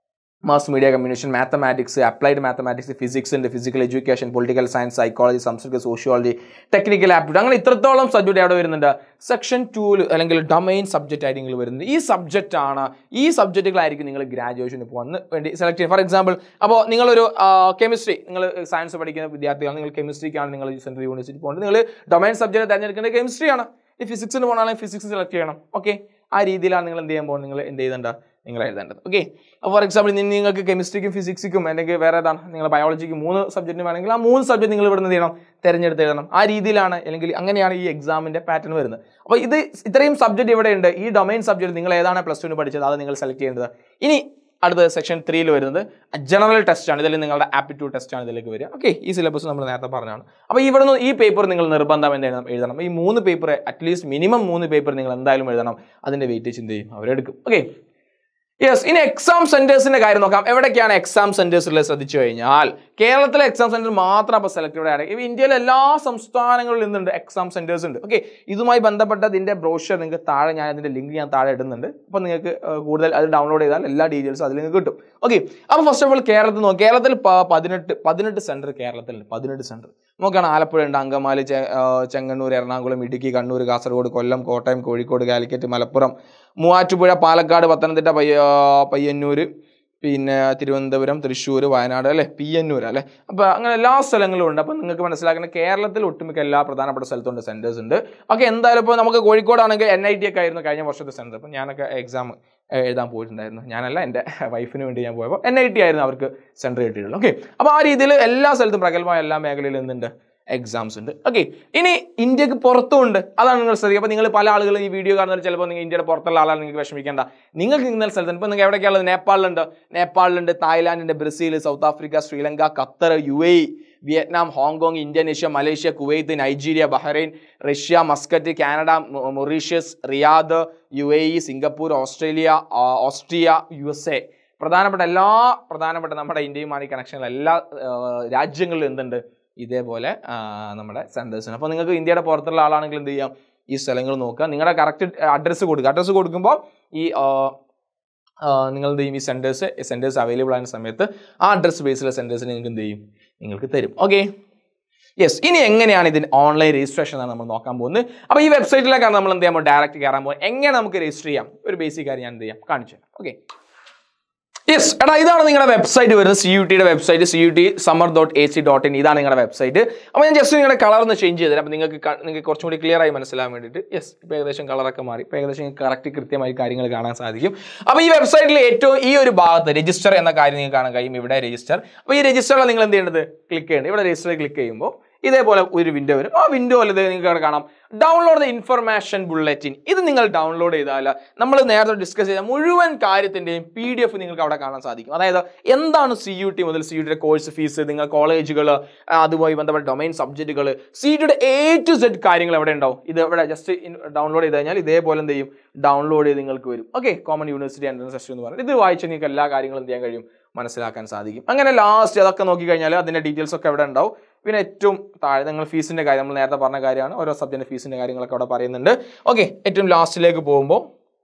mass media communication mathematics applied mathematics physics ഉണ്ട് physical education political science psychology Sanskrit sociology technical aptitude അങ്ങനെ ഇത്രത്തോളം subject അവിടെ വരുന്നുണ്ട് section ടൂല് അല്ലെങ്കിൽ ഡൊമൈൻ സബ്ജക്റ്റ് ആയിട്ട് നിങ്ങൾ വരുന്നത് ഈ സബ്ജക്റ്റ് ആണ് ഈ സബ്ജക്റ്റുകളായിരിക്കും നിങ്ങൾ ഗ്രാജുവേഷന് പോകുന്ന വേണ്ടി സെലക്ട് ചെയ്യുക ഫോർ എക്സാമ്പിൾ അപ്പോൾ നിങ്ങളൊരു കെമിസ്ട്രി നിങ്ങൾ സയൻസ് പഠിക്കുന്ന വിദ്യാർത്ഥികളാണ് നിങ്ങൾ കെമിസ്ട്രിക്കാണ് നിങ്ങൾ സെൻട്രൽ യൂണിവേഴ്സിറ്റി പോകുന്നത് നിങ്ങൾ ഡൊമൈൻ സബ്ജക്റ്റ് തിരഞ്ഞെടുക്കേണ്ടത് കെമിസ്ട്രിയാണ് ഈ ഫിസിക്സിന് പോകണമെങ്കിൽ ഫിസിക്സ് സെലക്ട് ചെയ്യണം ഓക്കെ ആ രീതിയിലാണ് നിങ്ങൾ എന്ത് ചെയ്യാൻ പോകുന്നത് നിങ്ങൾ എന്ത് ചെയ്യുന്നുണ്ട് നിങ്ങൾ എഴുതേണ്ടത് ഓക്കെ ഫോർ എക്സാമ്പിൾ നിങ്ങൾക്ക് കെമിസ്ട്രിക്കും ഫിസിക്സിക്കും അല്ലെങ്കിൽ വേറെ ഏതാണ് നിങ്ങൾ ബയോളജിക്ക് മൂന്ന് സബ്ജക്റ്റിന് വേണമെങ്കിൽ ആ മൂന്ന് സബ്ജക്റ്റ് നിങ്ങൾ ഇവിടെ നിന്ന് ചെയ്യണം തിരഞ്ഞെടുത്ത് എഴുതണം ആ രീതിയിലാണ് അല്ലെങ്കിൽ അങ്ങനെയാണ് ഈ എക്സാമിൻ്റെ പാറ്റേൺ വരുന്നത് അപ്പോൾ ഇത് ഇത്രയും സബ്ജക്റ്റ് ഇവിടെ ഉണ്ട് ഈ ഡൊമൈൻ സബ്ജക്റ്റ് നിങ്ങൾ ഏതാണ് പ്ലസ് ടുവിന് പഠിച്ചത് അത് നിങ്ങൾ സെലക്ട് ചെയ്യേണ്ടത് ഇനി അടുത്ത സെക്ഷൻ ത്രീയിൽ വരുന്നത് ജനറൽ ടെസ്റ്റ് ആണ് ഇതിൽ നിങ്ങളുടെ ആപ്റ്റിറ്റ്യൂഡ് ടെസ്റ്റ് ആണ് ഇതിലേക്ക് വരിക ഓക്കെ ഈ സിലബസ് നമ്മൾ നേരത്തെ പറഞ്ഞാണ് അപ്പോൾ ഇവിടെ നിന്ന് ഈ പേപ്പർ നിങ്ങൾ നിർബന്ധം എന്ത് എഴുതണം എഴുതണം ഈ മൂന്ന് പേപ്പർ അറ്റ്ലീസ്റ്റ് മിനിമം മൂന്ന് പേപ്പർ നിങ്ങൾ എന്തായാലും എഴുതണം അതിൻ്റെ വെയിറ്റേജ് എന്ത് ചെയ്യും അവരെടുക്കും ഓക്കെ യെസ് ഇനി എക്സാം സെന്റേഴ്സിന്റെ കാര്യം നോക്കാം എവിടേക്കാണ് എക്സാം സെന്റേഴ്സ് ഉള്ളത് ശ്രദ്ധിച്ചു കഴിഞ്ഞാൽ കേരളത്തിലെ എക്സാം സെന്റർ മാത്രം അപ്പോൾ സെലക്റ്റഡ് ആണ് ഇവ ഇന്ത്യയിലെ എല്ലാ സംസ്ഥാനങ്ങളിൽ നിന്നുണ്ട് എക്സാം സെന്റേഴ്സ് ഉണ്ട് ഓക്കെ ഇതുമായി ബന്ധപ്പെട്ട ഇതിന്റെ ബ്രോഷർ നിങ്ങൾക്ക് താഴെ ഞാൻ അതിന്റെ ലിങ്ക് ഞാൻ താഴെ ഇടുന്നുണ്ട് അപ്പോൾ നിങ്ങൾക്ക് ഏഹ്, കൂടുതൽ അത് ഡൗൺലോഡ് ചെയ്താൽ എല്ലാ ഡീറ്റെയിൽസും അതിൽ നിങ്ങൾക്ക് കിട്ടും ഓക്കെ അപ്പോൾ ഫസ്റ്റ് ഓഫ് ഓൾ കേരളത്തിൽ നോക്കാം കേരളത്തിൽ പ- പതിനെട്ട് പതിനെട്ട് സെന്റർ കേരളത്തിലുണ്ട് പതിനെട്ട് സെന്റർ നോക്കുകയാണ് ആലപ്പുഴ ഉണ്ട് അങ്കമാലി ചെ- ആ, ചെങ്ങന്നൂർ എറണാകുളം ഇടുക്കി കണ്ണൂർ കാസർഗോഡ് കൊല്ലം കോട്ടയം കോഴിക്കോട് കാലിക്കറ്റ് മലപ്പുറം മൂവാറ്റുപുഴ പാലക്കാട് പത്തനംതിട്ട പയ്യ പയ്യന്നൂർ പിന്നെ തിരുവനന്തപുരം തൃശ്ശൂർ വയനാട് അല്ലേ പിയന്നൂർ അല്ലേ അപ്പോൾ അങ്ങനെ എല്ലാ സ്ഥലങ്ങളും ഉണ്ട് അപ്പോൾ നിങ്ങൾക്ക് മനസ്സിലാക്കുന്ന കേരളത്തിൽ ഒട്ടുമിക്ക എല്ലാ പ്രധാനപ്പെട്ട സ്ഥലത്തുണ്ട് സെൻറ്റേഴ്സ് ഉണ്ട് ഓക്കെ എന്തായാലും ഇപ്പോൾ നമുക്ക് കോഴിക്കോടാണെങ്കിൽ എൻ ഐ ടി ഒക്കെ ആയിരുന്നു കഴിഞ്ഞ വർഷത്തെ സെൻറ്റർ അപ്പോൾ ഞാനൊക്കെ എക്സാം എഴുതാൻ പോയിട്ടുണ്ടായിരുന്നു ഞാനല്ല എൻ്റെ വൈഫിന് വേണ്ടി ഞാൻ പോയപ്പോൾ എൻ ഐ ടി ആയിരുന്നു അവർക്ക് സെൻറ്റർ കിട്ടിയിട്ടുള്ളത് ഓക്കെ അപ്പോൾ ആ രീതിയിൽ എല്ലാ സ്ഥലത്തും പ്രഗത്ഭമായ എല്ലാ മേഖലയിലും എന്തുണ്ട് എക്സാംസ് ഉണ്ട് ഓക്കെ ഇനി ഇന്ത്യക്ക് പുറത്തുമുണ്ട് അതാണ് നിങ്ങൾ ശ്രദ്ധിക്കുക അപ്പോൾ നിങ്ങൾ പല ആളുകളും ഈ വീഡിയോ കാണുന്നത് ചിലപ്പോൾ നിങ്ങൾ ഇന്ത്യയുടെ പുറത്തുള്ള ആളാണ് നിങ്ങൾക്ക് വിഷമിക്കേണ്ട നിങ്ങൾക്ക് ഇന്നലെ സ്ഥലത്തുണ്ട് ഇപ്പോൾ നിങ്ങൾ എവിടേക്കാണുള്ളത് നേപ്പാളിലുണ്ട് നേപ്പാളിലുണ്ട് തായ്ലാൻഡുണ്ട് Brazil South Africa Sri Lanka Qatar U A Vietnam Hong Kong Indonesia Malaysia Kuwait Nigeria Bahrain Russia Muscat Canada മൊ- Mauritius Riyadh U A E Singapore Australia ആ, ഓസ്ട്രിയ യു എസ് എ പ്രധാനപ്പെട്ട എല്ലാ പ്രധാനപ്പെട്ട നമ്മുടെ ഇന്ത്യയുമായി കണക്ഷനുള്ള എല്ലാ ആ, രാജ്യങ്ങളിലും എന്തുണ്ട് ഇതേപോലെ ആ, നമ്മുടെ സെൻറ്റേഴ്സിന് അപ്പോൾ നിങ്ങൾക്ക് ഇന്ത്യയുടെ പുറത്തുള്ള ആളാണെങ്കിൽ എന്ത് ചെയ്യാം ഈ സ്ഥലങ്ങൾ നോക്കുക നിങ്ങളുടെ കറക്റ്റ് അഡ്രസ്സ് കൊടുക്കുക അഡ്രസ്സ് കൊടുക്കുമ്പോൾ ഈ ആ, ആ, നിങ്ങൾ എന്ത് ചെയ്യും ഈ സെൻറ്റേഴ്സ് സെൻറ്റേഴ്സ് അവൈലബിൾ ആയ സമയത്ത് ആ അഡ്രസ്സ് ബേസിലുള്ള സെൻറ്റേഴ്സ് നിങ്ങൾക്ക് എന്ത് ചെയ്യും നിങ്ങൾക്ക് തരും ഓക്കെ യെസ് ഇനി എങ്ങനെയാണ് ഇതിന് ഓൺലൈൻ രജിസ്ട്രേഷൻ ആണ് നമ്മൾ നോക്കാൻ പോകുന്നത് അപ്പോൾ ഈ വെബ്സൈറ്റിലേക്കാണ് നമ്മൾ എന്ത് ചെയ്യാൻ ഡയറക്റ്റ് കയറാൻ പോകുന്നത് എങ്ങനെ നമുക്ക് രജിസ്റ്റർ ചെയ്യാം ഒരു ബേസിക് കാര്യം ഞാൻ എന്ത് ചെയ്യാം കാണിച്ചു തരാം ഓക്കെ യെസ് എടാ ഇതാണ് നിങ്ങളുടെ വെബ്സൈറ്റ് വരുന്നത് സി യു ടിയുടെ website C U T Samarth dot A C dot in ഇതാണ് നിങ്ങളുടെ വെബ്സൈറ്റ് അപ്പോൾ ഞാൻ ജസ്റ്റ് നിങ്ങളുടെ കളർ ഒന്ന് ചേഞ്ച് ചെയ്തുതരാം അപ്പോൾ നിങ്ങൾക്ക് ക- നിങ്ങൾക്ക് കുറച്ചും കൂടി ക്ലിയർ ആയി മനസ്സിലാൻ വേണ്ടിയിട്ട് യെസ് ഇപ്പോൾ ഏകദേശം കളറൊക്കെ മാറി ഇപ്പോൾ ഏകദേശം കറക്റ്റ് കൃത്യമായി കാര്യങ്ങൾ കാണാൻ സാധിക്കും അപ്പോൾ ഈ വെബ്സൈറ്റിൽ ഏറ്റവും ഈ ഒരു ഭാഗത്ത് രജിസ്റ്റർ എന്ന കാര്യം നിങ്ങൾക്ക് കാണാൻ കഴിയും ഇവിടെ രജിസ്റ്റർ അപ്പോൾ ഈ രജിസ്റ്ററിൽ നിങ്ങൾ എന്ത് ചെയ്യേണ്ടത് ക്ലിക്ക് ചെയ്യേണ്ടത് ഇവിടെ രജിസ്റ്റർ ക്ലിക്ക് ചെയ്യുമ്പോൾ ഇതേപോലെ ഒരു വിൻഡോ വരും ആ വിൻഡോയിൽ നിങ്ങൾക്ക് അവിടെ കാണാം ഡൗൺലോഡ് ദ ഇൻഫർമേഷൻ ബുള്ളറ്റിൻ ഇത് നിങ്ങൾ ഡൗൺലോഡ് ചെയ്താൽ നമ്മൾ നേരത്തെ ഡിസ്കസ് ചെയ്ത മുഴുവൻ കാര്യത്തിൻ്റെയും പി ഡി എഫ് നിങ്ങൾക്ക് അവിടെ കാണാൻ സാധിക്കും അതായത് എന്താണ് സി യു ടി മുതൽ സി യു ടിയുടെ കോഴ്സ് ഫീസ് നിങ്ങൾ കോളേജുകൾ അതുമായി ബന്ധപ്പെട്ട ഡൊമൈൻ സബ്ജക്റ്റുകൾ സി ടിയുടെ എ ടു സെഡ് കാര്യങ്ങൾ എവിടെ ഉണ്ടാവും ഇത് ഇവിടെ ജസ്റ്റ് ഡൗൺലോഡ് ചെയ്ത് കഴിഞ്ഞാൽ ഇതേപോലെ എന്ത് ചെയ്യും ഡൗൺലോഡ് ചെയ്ത് നിങ്ങൾക്ക് വരും okay common university entrance test എന്ന് പറയുന്നത് ഇത് വായിച്ച് നിങ്ങൾക്ക് എല്ലാ കാര്യങ്ങളും എന്ത് ചെയ്യാൻ കഴിയും മനസ്സിലാക്കാൻ സാധിക്കും അങ്ങനെ ലാസ്റ്റ് അതൊക്കെ നോക്കിക്കഴിഞ്ഞാൽ അതിൻ്റെ ഡീറ്റെയിൽസ് ഒക്കെ അവിടെ ഉണ്ടാവും പിന്നെ ഏറ്റവും താഴെ നിങ്ങൾ ഫീസിൻ്റെ കാര്യം നമ്മൾ നേരത്തെ പറഞ്ഞ കാര്യമാണ് ഓരോ സബ്ജക്റ്റിൻ്റെ ഫീസിൻ്റെ കാര്യങ്ങളൊക്കെ അവിടെ പറയുന്നുണ്ട് ഓക്കെ ഏറ്റവും ലാസ്റ്റിലേക്ക് പോകുമ്പോൾ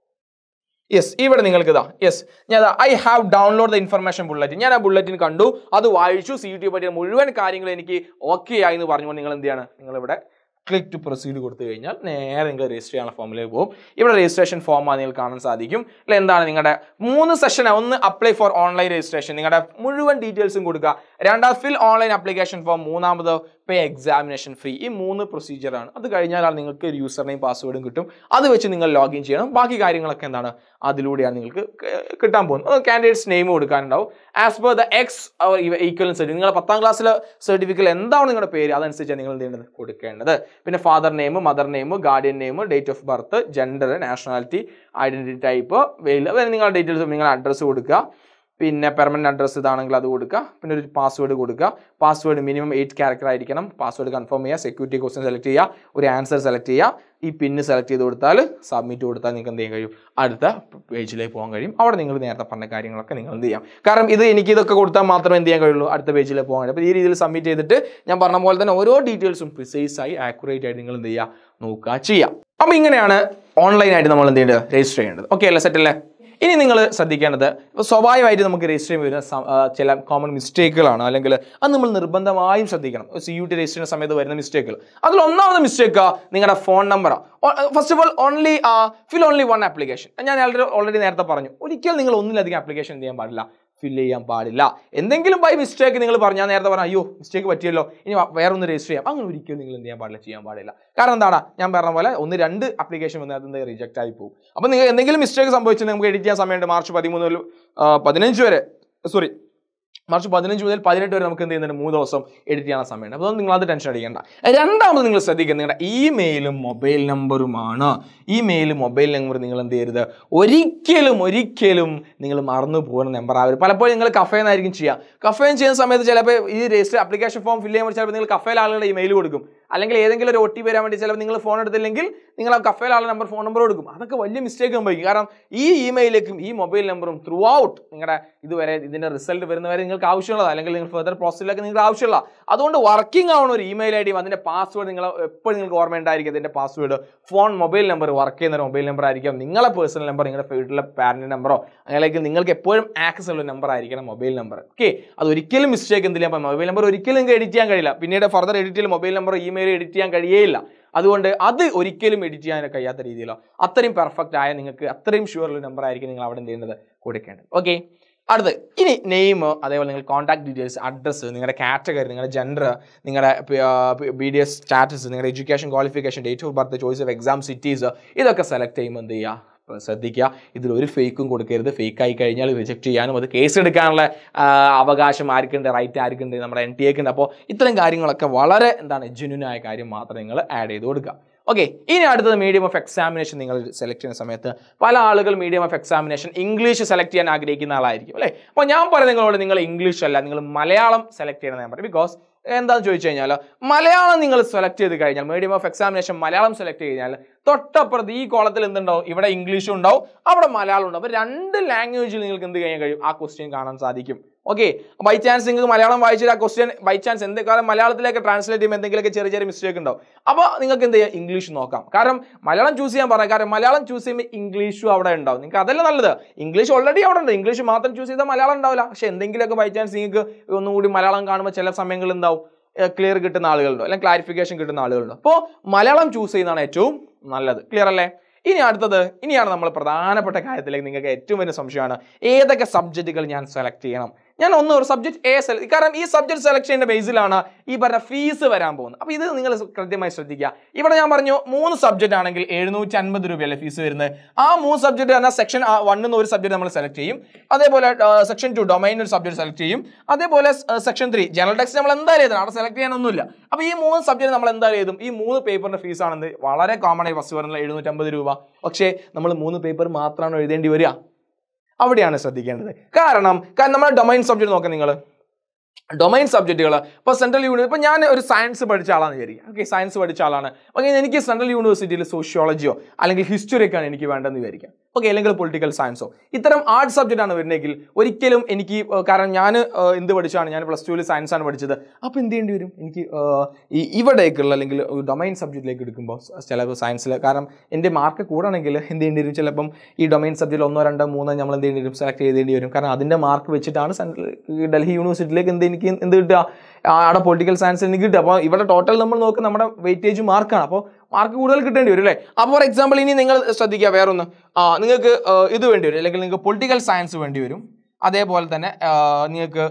യെസ് ഇവിടെ നിങ്ങൾക്ക് ഇതാ യെസ് ഞാൻ I have download the information bulletin ഞാൻ ആ ബുള്ളറ്റിൻ കണ്ടു അത് വായിച്ചു സി ടി പറ്റിയ മുഴുവൻ കാര്യങ്ങൾ എനിക്ക് ഓക്കെ ആയി എന്ന് പറഞ്ഞുകൊണ്ട് നിങ്ങൾ എന്ത് ചെയ്യാണ് നിങ്ങളിവിടെ ക്ലിക്ക് ടു പ്രൊസീഡ് കൊടുത്തു കഴിഞ്ഞാൽ നേരെ നിങ്ങൾ രജിസ്റ്റർ ചെയ്യാനുള്ള ഫോമിലേക്ക് പോകും ഇവിടെ രജിസ്ട്രേഷൻ ഫോമാണ് നിങ്ങൾക്ക് കാണാൻ സാധിക്കും അല്ല എന്താണ് നിങ്ങളുടെ മൂന്ന് സെഷൻ ഒന്ന് അപ്ലൈ ഫോർ ഓൺലൈൻ രജിസ്ട്രേഷൻ നിങ്ങളുടെ മുഴുവൻ ഡീറ്റെയിൽസും കൊടുക്കുക രണ്ടാമത് ഫിൽ ഓൺലൈൻ ആപ്ലിക്കേഷൻ ഫോം മൂന്നാമത് പേ എക്സാമിനേഷൻ ഫ്രീ ഈ മൂന്ന് പ്രൊസീജിയറാണ് അത് കഴിഞ്ഞാലാണ് നിങ്ങൾക്ക് ഒരു യൂസർ നെയിം പാസ്വേഡും കിട്ടും അത് വെച്ച് നിങ്ങൾ ലോഗിൻ ചെയ്യണം ബാക്കി കാര്യങ്ങളൊക്കെ എന്താണ് അതിലൂടെയാണ് നിങ്ങൾക്ക് ക- കിട്ടാൻ പോകുന്നത് അത് കാൻഡിഡേറ്റ്സ് നെയിം കൊടുക്കാനുണ്ടാവും as per the X equal certificate നിങ്ങളുടെ പത്താം ക്ലാസ്സിലെ സർട്ടിഫിക്കറ്റ് എന്താണ് നിങ്ങളുടെ പേര് അതനുസരിച്ചാണ് നിങ്ങൾ എന്ത് ചെയ്യേണ്ടത് കൊടുക്കേണ്ടത് പിന്നെ father name mother name guardian name date of birth gender nationality identity type വെയിൽ നിങ്ങളുടെ ഡീറ്റെയിൽസ് നിങ്ങളുടെ അഡ്രസ്സ് കൊടുക്കുക പിന്നെ പെർമനന്റ് അഡ്രസ്സ് ഇതാണെങ്കിൽ അത് കൊടുക്കുക പിന്നെ ഒരു പാസ്വേഡ് കൊടുക്കുക പാസ്വേഡ് മിനിമം എയ്റ്റ് ക്യാരക്ടർ ആയിരിക്കണം പാസ്വേഡ് കൺഫേം ചെയ്യുക സെക്യൂരിറ്റി ക്വസ്റ്റ്യൻ സെലക്ട് ചെയ്യുക ഒരു ആൻസർ സെലക്ട് ചെയ്യുക ഈ പിന്ന് സെലക്ട് ചെയ്ത് കൊടുത്താൽ സബ്മിറ്റ് കൊടുത്താൽ നിങ്ങൾക്ക് എന്ത് ചെയ്യാൻ കഴിയും അടുത്ത പേജിലേക്ക് പോകാൻ കഴിയും അവിടെ നിങ്ങൾ നേരത്തെ പറഞ്ഞ കാര്യങ്ങളൊക്കെ നിങ്ങൾ എന്ത് ചെയ്യാം കാരണം ഇത് എനിക്ക് ഇതൊക്കെ കൊടുത്താൽ മാത്രമേ എന്ത് ചെയ്യാൻ കഴിയുള്ളൂ അടുത്ത പേജിലേക്ക് പോകാൻ കഴിയും അപ്പോൾ ഈ രീതിയിൽ സബ്മിറ്റ് ചെയ്തിട്ട് ഞാൻ പറഞ്ഞ പോലെ തന്നെ ഓരോ ഡീറ്റെയിൽസും പ്രിസൈസ് ആയി ആക്യുറേറ്റ് ആയിട്ട് നിങ്ങൾ എന്ത് ചെയ്യുക നോക്കുക ചെയ്യുക അപ്പോൾ ഇങ്ങനെയാണ് ഓൺലൈനായിട്ട് നമ്മൾ എന്ത് ചെയ്യേണ്ടത് രജിസ്റ്റർ ചെയ്യേണ്ടത് ഓക്കെ അല്ലേ സെറ്റ് അല്ലേ ഇനി നിങ്ങൾ ശ്രദ്ധിക്കേണ്ടത് ഇപ്പോൾ സ്വാഭാവികമായിട്ട് നമുക്ക് രജിസ്റ്റർ ചെയ്യുമ്പോൾ വരുന്ന സം- ആ, ചില കോമൺ മിസ്റ്റേക്കുകളാണ് അല്ലെങ്കിൽ അത് നമ്മൾ നിർബന്ധമായും ശ്രദ്ധിക്കണം സി യു ടി രജിസ്റ്റർ ചെയ്യുന്ന സമയത്ത് വരുന്ന മിസ്റ്റേക്കുകൾ അതിൽ ഒന്നാമത്തെ മിസ്റ്റേക്ക് നിങ്ങളുടെ ഫോൺ നമ്പറാണ് first of all only fill only one application ഞാൻ ഓൾറെഡി ഓൾറെഡി നേരത്തെ പറഞ്ഞു ഒരിക്കലും നിങ്ങൾ ഒന്നിലധികം ആപ്ലിക്കേഷൻ ചെയ്യാൻ പാടില്ല ഫില്ല് ചെയ്യാൻ പാടില്ല എന്തെങ്കിലും ബൈ മിസ്റ്റേക്ക് നിങ്ങൾ പറഞ്ഞു ഞാൻ നേരത്തെ പറഞ്ഞു അയ്യോ മിസ്റ്റേക്ക് പറ്റിയല്ലോ ഇനി വ- വേറെ ഒന്ന് രജിസ്റ്റർ ചെയ്യാം അങ്ങനെ ഒരിക്കലും നിങ്ങൾ എന്ത് ചെയ്യാൻ പാടില്ല ചെയ്യാൻ പാടില്ല കാരണം എന്താണ് ഞാൻ പറഞ്ഞ പോലെ ഒന്ന് രണ്ട് ആപ്ലിക്കേഷൻ വന്നാൽ അത് റിജക്റ്റ് ആയി പോകും അപ്പോൾ നിങ്ങൾ എന്തെങ്കിലും മിസ്റ്റേക്ക് സംഭവിച്ചാൽ നമുക്ക് എഡിറ്റ് ചെയ്യാൻ സമയമുണ്ട് മാർച്ച് പതിമൂന്ന് മുതൽ ആ, പതിനഞ്ച് വരെ സോറി മാർച്ച് പതിനഞ്ച് മുതൽ പതിനെട്ട് വരെ നമുക്ക് എന്ത് ചെയ്യുന്നുണ്ട് മൂന്ന് ദിവസം എഡിറ്റ് ചെയ്യാൻ സമയമുണ്ട് അപ്പോൾ നിങ്ങൾ അത് ടെൻഷൻ അടിക്കേണ്ട രണ്ടാമത് നിങ്ങൾ ശ്രദ്ധിക്കുക നിങ്ങളുടെ ഇമെയിലും മൊബൈൽ നമ്പറുമാണ് ഇമെയിലും മൊബൈൽ നമ്പർ നിങ്ങൾ എന്ത് ചെയ്യരുത് ഒരിക്കലും ഒരിക്കലും നിങ്ങൾ മറന്നു പോകുന്ന നമ്പർ ആവരുത് പലപ്പോഴും നിങ്ങൾ കഫേന്നായിരിക്കും ചെയ്യുക കഫേൻ ചെയ്യുന്ന സമയത്ത് ചിലപ്പോൾ ഈ രജിസ്റ്റർ ആപ്ലിക്കേഷൻ ഫോം ഫില്ല് ചെയ്യുമ്പോൾ ചിലപ്പോൾ നിങ്ങൾ കഫേയിൽ ആളുകളുടെ ഇമെയിൽ കൊടുക്കും അല്ലെങ്കിൽ ഏതെങ്കിലും ഒരു ഒ ടി വരാൻ വേണ്ടി ചിലപ്പോൾ നിങ്ങൾ ഫോൺ എടുത്തില്ലെങ്കിൽ നിങ്ങൾ ആ കഫേയിൽ ആളുടെ നമ്പർ ഫോൺ നമ്പർ കൊടുക്കും അതൊക്കെ വലിയ മിസ്റ്റേക്ക് സംഭവിക്കും കാരണം ഈ ഇമെയിലേക്കും ഈ മൊബൈൽ നമ്പറും ത്രൂ ഔട്ട് നിങ്ങളുടെ ഇതുവരെ ഇതിന്റെ റിസൾട്ട് വരുന്നവരെ നിങ്ങൾക്ക് ആവശ്യമുള്ളത് അല്ലെങ്കിൽ നിങ്ങൾ ഫെർദർ പ്രോസസ്സിലേക്ക് നിങ്ങൾക്ക് ആവശ്യമുള്ള അതുകൊണ്ട് വർക്കിംഗ് ആവണ ഒരു ഇമെയിൽ ഐ ഡിയും അതിന്റെ പാസ്വേഡ് നിങ്ങൾ എപ്പോഴും നിങ്ങൾക്ക് ഓർമ്മ ഉണ്ടായിരിക്കും അതിന്റെ password phone mobile number work ചെയ്യുന്ന ഒരു മൊബൈൽ നമ്പർ ആയിരിക്കും നിങ്ങളെ പേഴ്സണൽ നമ്പർ നിങ്ങളുടെ വീട്ടിലെ പാരന്റ് നമ്പറോ അല്ലെങ്കിൽ നിങ്ങൾക്ക് എപ്പോഴും ആക്സസ് ഉള്ള നമ്പർ ആയിരിക്കണം മൊബൈൽ നമ്പർ ഓക്കെ അത് ഒരിക്കലും മിസ്റ്റേക്ക് എന്തില്ല അപ്പം മൊബൈൽ നമ്പർ ഒരിക്കലും നിങ്ങൾക്ക് എഡിറ്റ് ചെയ്യാൻ കഴിയില്ല പിന്നീട് ഫർദർ എഡിറ്റ് ചെയ്യൽ മൊബൈൽ നമ്പർ ഇമെയിൽ എഡിറ്റ് ചെയ്യാൻ കഴിയേയില്ല അതുകൊണ്ട് അത് ഒരിക്കലും എഡിറ്റ് ചെയ്യാൻ കഴിയാത്ത രീതിയിലോ അത്രയും പെർഫെക്റ്റ് ആയ നിങ്ങൾക്ക് അത്രയും ഷുവറുള്ള നമ്പർ ആയിരിക്കും നിങ്ങൾ അവിടെ എന്ത് ചെയ്യുന്നത് കൊടുക്കേണ്ടത് ഓക്കെ അടുത്ത് ഇനി നെയിം അതേപോലെ നിങ്ങൾ കോൺടാക്ട് ഡീറ്റെയിൽസ് അഡ്രസ്സ് നിങ്ങളുടെ കാറ്റഗറി നിങ്ങളുടെ ജെൻഡർ നിങ്ങളുടെ ബി ഡി എസ് സ്റ്റാറ്റസ് നിങ്ങളുടെ education qualification date of birth choice of exam cities ഇതൊക്കെ സെലക്ട് ചെയ്യുമ്പോൾ എന്ത് ചെയ്യുക അപ്പോൾ ശ്രദ്ധിക്കുക ഇതിൽ ഒരു ഫേക്കും കൊടുക്കരുത് ഫേക്ക് ആയി കഴിഞ്ഞാൽ റിജക്ട് ചെയ്യാനും അത് കേസ് എടുക്കാനുള്ള ആ, അവകാശം ആർക്കുണ്ട് റൈറ്റ് ആർക്കുണ്ട് നമ്മുടെ എൻ ടി എക്ക് ഉണ്ട് അപ്പോൾ ഇത്തരം കാര്യങ്ങളൊക്കെ വളരെ എന്താണ് ജെന്യൂനായ കാര്യം മാത്രം നിങ്ങൾ ആഡ് ചെയ്ത് കൊടുക്കുക ഓക്കെ ഇനി അടുത്തത് മീഡിയം ഓഫ് എക്സാമിനേഷൻ നിങ്ങൾ സെലക്ട് ചെയ്യുന്ന സമയത്ത് പല ആളുകൾ medium of examination English select ചെയ്യാൻ ആഗ്രഹിക്കുന്ന ആളായിരിക്കും അല്ലേ അപ്പോൾ ഞാൻ പറയുന്നത് നിങ്ങളോട് നിങ്ങൾ ഇംഗ്ലീഷ് അല്ല നിങ്ങൾ മലയാളം സെലക്ട് ചെയ്യണം ഞാൻ പറയും ബിക്കോസ് എന്താണെന്ന് ചോദിച്ചു കഴിഞ്ഞാൽ മലയാളം നിങ്ങൾ സെലക്ട് ചെയ്ത് കഴിഞ്ഞാൽ medium of examination Malayalam select ചെയ്ത് കഴിഞ്ഞാൽ തൊട്ടപ്പുറത്ത് ഈ കോളത്തിൽ എന്തുണ്ടാവും ഇവിടെ ഇംഗ്ലീഷും ഉണ്ടാവും അവിടെ മലയാളം ഉണ്ടാവും അപ്പോൾ രണ്ട് ലാംഗ്വേജിൽ നിങ്ങൾക്ക് എന്ത് ചെയ്യാൻ കഴിയും ആ ക്വസ്റ്റ്യൻ കാണാൻ സാധിക്കും ഓക്കെ ബൈ ചാൻസ് നിങ്ങൾക്ക് മലയാളം വായിച്ചിട്ട് ആ ക്വസ്റ്റ്യൻ ബൈ ചാൻസ് എന്ത് കാരണം മലയാളത്തിലേക്ക് ട്രാൻസ്ലേറ്റ് ചെയ്യുമ്പോൾ എന്തെങ്കിലുമൊക്കെ ചെറിയ ചെറിയ മിസ്റ്റേക്ക് ഉണ്ടാവും അപ്പോൾ നിങ്ങൾക്ക് എന്ത് ചെയ്യാം ഇംഗ്ലീഷ് നോക്കാം കാരണം മലയാളം ചൂസ് ചെയ്യാൻ പറയാം കാരണം മലയാളം ചൂസ് ചെയ്യുമ്പോൾ ഇംഗ്ലീഷും അവിടെ ഉണ്ടാവും നിങ്ങൾക്ക് അതല്ല നല്ലത് ഇംഗ്ലീഷ് ഓൾറെഡി അവിടെ ഉണ്ട് ഇംഗ്ലീഷ് മാത്രം ചൂസ് ചെയ്താൽ മലയാളം ഉണ്ടാവില്ല പക്ഷേ എന്തെങ്കിലുമൊക്കെ ബൈ ചാൻസ് നിങ്ങൾക്ക് ഒന്നുകൂടി മലയാളം കാണുമ്പോൾ ചില സമയങ്ങളിൽ ഉണ്ടാവും ക്ലിയർ കിട്ടുന്ന ആളുകളുണ്ടോ അല്ലെങ്കിൽ ക്ലാരിഫിക്കേഷൻ കിട്ടുന്ന ആളുകളുണ്ടോ അപ്പോൾ മലയാളം ചൂസ് ചെയ്യുന്നതാണ് ഏറ്റവും നല്ലത് ക്ലിയർ അല്ലേ ഇനി അടുത്തത് ഇനിയാണ് നമ്മൾ പ്രധാനപ്പെട്ട കാര്യത്തിലേക്ക് നിങ്ങൾക്ക് ഏറ്റവും വലിയ സംശയമാണ് ഏതൊക്കെ സബ്ജക്റ്റുകൾ ഞാൻ സെലക്ട് ചെയ്യണം ഞാൻ ഒന്ന് ഒരു സബ്ജക്ട് എ സെലക്ട് കാരണം ഈ സബ്ജക്ട് സെലക്ട് ചെയ്യുന്ന ബേസിലാണ് ഈ പറഞ്ഞ ഫീസ് വരാൻ പോകുന്നത് അപ്പോൾ ഇത് നിങ്ങൾ കൃത്യമായി ശ്രദ്ധിക്കുക ഇവിടെ ഞാൻ പറഞ്ഞു മൂന്ന് സബ്ജക്റ്റ് ആണെങ്കിൽ എഴുന്നൂറ്റി അൻപത് രൂപയല്ലേ ഫീസ് വരുന്നത് ആ മൂന്ന് സബ്ജക്റ്റ് പറഞ്ഞാൽ സെക്ഷൻ വണ്ണിന്ന് ഒരു സബ്ജക്ട് നമ്മൾ സെലക്ട് ചെയ്യും അതേപോലെ സെക്ഷൻ ടു ഡൊമൈൻ ഒരു സബ്ജക്ട് സെലക്ട് ചെയ്യും അതേപോലെ സെക്ഷൻ ത്രീ ജനറൽ ടെക്സ്റ്റ് നമ്മൾ എന്തായാലും എഴുതണം അവിടെ സെലക്ട് ചെയ്യാനൊന്നുമില്ല അപ്പോൾ ഈ മൂന്ന് സബ്ജക്ട് നമ്മൾ എന്തായാലും എഴുതും ഈ മൂന്ന് പേപ്പറിന്റെ ഫീസ് ആണെന്ന് വളരെ കോമൺ ആയി ഫസ്റ്റ് വരുന്നത് എഴുന്നൂറ്റമ്പത് രൂപ പക്ഷേ നമ്മൾ മൂന്ന് പേപ്പർ മാത്രമാണ് എഴുതേണ്ടി വരിക അവിടെയാണ് ശ്രദ്ധിക്കേണ്ടത് കാരണം കാരണം നമ്മുടെ ഡൊമൈൻ സബ്ജക്ട് നോക്കാം നിങ്ങൾ ഡൊമൈൻ സബ്ജക്റ്റുകൾ ഇപ്പോൾ സെൻട്രൽ യൂണിവേഴ്സിറ്റി ഇപ്പോൾ ഞാൻ ഒരു സയൻസ് പഠിച്ച ആളാണെന്ന് വിചാരിക്കുക ഓക്കെ സയൻസ് പഠിച്ച ആളാണ് ഓക്കെ എനിക്ക് സെൻട്രൽ യൂണിവേഴ്സിറ്റിയിൽ സോഷ്യോളജിയോ അല്ലെങ്കിൽ ഹിസ്റ്ററിയൊക്കെയാണ് എനിക്ക് വേണ്ടതെന്ന് വിചാരിക്കാം ഓക്കെ അല്ലെങ്കിൽ പൊളിറ്റിക്കൽ സയൻസോ ഇത്തരം ആർട്ട് സബ്ജക്റ്റ് ആണ് വരുന്നതെങ്കിൽ ഒരിക്കലും എനിക്ക് ഏർ, കാരണം ഞാൻ ഏർ, എന്ത് പഠിച്ചാണ് ഞാൻ പ്ലസ് ടുവിൽ സയൻസ് ആണ് പഠിച്ചത് അപ്പോൾ എന്ത് ചെയ്യേണ്ടി വരും എനിക്ക് ഏർ, ഈ ഇവിടേക്കുള്ള അല്ലെങ്കിൽ ഡൊമൈൻ സബ്ജക്റ്റിലേക്ക് എടുക്കുമ്പോൾ ചിലപ്പോൾ സയൻസിൽ കാരണം എൻ്റെ മാർക്ക് കൂടണമെങ്കിൽ എന്ത് ചെയ്യേണ്ടി വരും ചിലപ്പം ഈ ഡൊമൈൻ സബ്ജക്റ്റിൽ ഒന്നോ രണ്ടോ മൂന്നോ നമ്മൾ എന്ത് ചെയ്യേണ്ടി വരും സെലക്ട് ചെയ്തേണ്ടി വരും കാരണം അതിൻ്റെ മാർക്ക് വെച്ചിട്ടാണ് സെൻട്രൽ ഡൽഹി യൂണിവേഴ്സിറ്റിയിലേക്ക് എന്ത് എനിക്ക് എന്ത് കിട്ടുക ആ, അവിടെ പൊളിറ്റിക്കൽ സയൻസ് എനിക്ക് കിട്ടുക അപ്പോൾ ഇവിടെ ടോട്ടൽ നമ്മൾ നോക്കുക നമ്മുടെ വെയിറ്റേജ് മാർക്കാണ് അപ്പോൾ മാർക്ക് കൂടുതൽ കിട്ടേണ്ടി വരും അല്ലേ അപ്പോൾ ഫോർ എക്സാമ്പിൾ ഇനി നിങ്ങൾ ശ്രദ്ധിക്കുക വേറൊന്ന് ആ, നിങ്ങൾക്ക് ആ, ഇത് വേണ്ടി വരും അല്ലെങ്കിൽ നിങ്ങൾക്ക് പൊളിറ്റിക്കൽ സയൻസ് വേണ്ടി വരും അതേപോലെ തന്നെ ആ, നിങ്ങൾക്ക്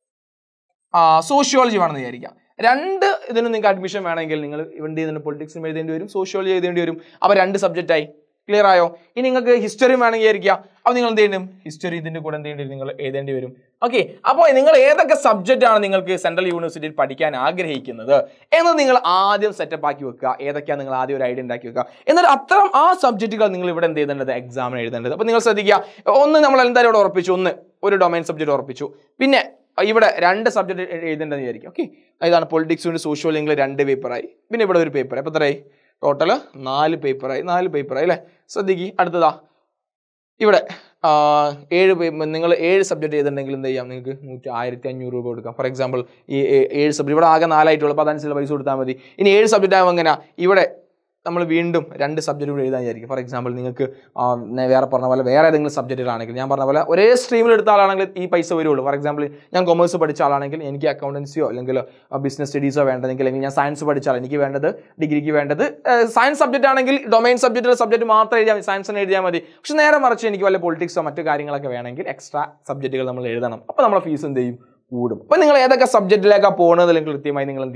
സോഷ്യോളജി വേണമെന്ന് വിചാരിക്കാം രണ്ട് ഇതിനും നിങ്ങൾക്ക് അഡ്മിഷൻ വേണമെങ്കിൽ നിങ്ങൾ ഇവിടെ ഇതിന് പൊളിറ്റിക്സും എഴുതേണ്ടി വരും സോഷ്യോളജി എഴുതേണ്ടി വരും അപ്പോൾ രണ്ട് സബ്ജക്റ്റായി ക്ലിയർ ആയോ ഇനി നിങ്ങൾക്ക് ഹിസ്റ്ററി വേണമെങ്കിൽ ആയിരിക്കാം അപ്പോൾ നിങ്ങൾ എന്ത് ചെയ്യണം ഹിസ്റ്ററി ഇതിൻ്റെ കൂടെ എന്ത് ചെയ്യേണ്ടി വരും നിങ്ങൾ എഴുതേണ്ടി വരും ഓക്കെ അപ്പോൾ നിങ്ങൾ ഏതൊക്കെ സബ്ജക്റ്റ് ആണ് നിങ്ങൾക്ക് സെൻട്രൽ യൂണിവേഴ്സിറ്റിയിൽ പഠിക്കാൻ ആഗ്രഹിക്കുന്നത് എന്ന് നിങ്ങൾ ആദ്യം സെറ്റപ്പ് ആക്കി വെക്കുക ഏതൊക്കെയാണ് നിങ്ങൾ ആദ്യം ഒരു ഐഡിയ ഉണ്ടാക്കി വെക്കുക എന്നിട്ട് അത്തരം ആ സബ്ജക്റ്റുകൾ നിങ്ങൾ ഇവിടെ എന്ത് ചെയ്തേണ്ടത് എക്സാമിന് എഴുതേണ്ടത് അപ്പോൾ നിങ്ങൾ ശ്രദ്ധിക്കുക ഒന്ന് നമ്മൾ എന്തായാലും ഇവിടെ ഉറപ്പിച്ചു ഒന്ന് ഒരു ഡൊമൈൻ സബ്ജക്റ്റ് ഉറപ്പിച്ചു പിന്നെ ഇവിടെ രണ്ട് സബ്ജക്റ്റ് എഴുതേണ്ടതെന്ന് വിചാരിക്കും ഓക്കെ ഇതാണ് പൊളിറ്റിക്സും സോഷ്യോൾ ഇംഗ്ലീഷ് രണ്ട് പേപ്പറായി പിന്നെ ഇവിടെ ഒരു പേപ്പർ അപ്പോൾ എത്രയായി ടോട്ടൽ നാല് പേപ്പറായി നാല് പേപ്പറായി അല്ലേ ശ്രദ്ധിക്കുക അടുത്തതാ ഇവിടെ ആ, ഏഴ് പേപ്പർ നിങ്ങൾ ഏഴ് സബ്ജക്റ്റ് ചെയ്തിട്ടുണ്ടെങ്കിൽ എന്ത് ചെയ്യാം നിങ്ങൾക്ക് നൂറ്റി ആയിരത്തി അഞ്ഞൂറ് രൂപ കൊടുക്കാം ഫോർ എക്സാമ്പിൾ ഈ ഏ- ഏഴ് സബ്ജക്റ്റ് ഇവിടെ ആകെ നാലായിട്ടുള്ളൂ അപ്പോൾ അതനുസരിച്ച് പൈസ കൊടുത്താൽ മതി ഇനി ഏഴ് സബ്ജക്റ്റ് ആകുമ്പോൾ എങ്ങനെയാ ഇവിടെ നമ്മൾ വീണ്ടും രണ്ട് സബ്ജക്റ്റ് കൂടി എഴുതാൻ വിചാരിക്കും ഫോർ എക്സാമ്പിൾ നിങ്ങൾക്ക് ആ, നേ- വേറെ പറഞ്ഞ പോലെ വേറെ ഏതെങ്കിലും സബ്ജക്റ്റുകളാണെങ്കിൽ ഞാൻ പറഞ്ഞ പോലെ ഒരേ സ്ട്രീമിൽ എടുത്ത ആളാണെങ്കിൽ ഈ പൈസ വരുള്ളൂ ഫോർ എക്സാമ്പിൾ ഞാൻ കൊമേഴ്സ് പഠിച്ച ആളാണെങ്കിൽ എനിക്ക് അക്കൗണ്ടൻസിയോ അല്ലെങ്കിൽ ബിസിനസ് സ്റ്റഡീസോ വേണ്ടതെങ്കിൽ അല്ലെങ്കിൽ ഞാൻ സയൻസ് പഠിച്ചാൽ എനിക്ക് വേണ്ടത് ഡിഗ്രിക്ക് വേണ്ടത് സയൻസ് സബ്ജക്റ്റ് ആണെങ്കിൽ ഡൊമൈൻ സബ്ജക്റ്റിലെ സബ്ജക്റ്റ് മാത്രം എഴുതിയാൽ മതി സയൻസിന് എഴുതിയാൽ മതി പക്ഷെ നേരെ മറിച്ച് എനിക്ക് വല്ല പൊളിറ്റിക്സോ മറ്റു കാര്യങ്ങളൊക്കെ വേണമെങ്കിൽ എക്സ്ട്രാ സബ്ജക്റ്റുകൾ നമ്മൾ എഴുതണം അപ്പോൾ നമ്മളെ ഫീസ് എന്ത് ചെയ്യും കൂടും അപ്പോൾ നിങ്ങൾ ഏതൊക്കെ സബ്ജക്റ്റിലേക്കാണ് പോകുന്നത് അല്ലെങ്കിൽ കൃത്യമായി നിങ്ങൾ എന്ത് ചെയ്യുക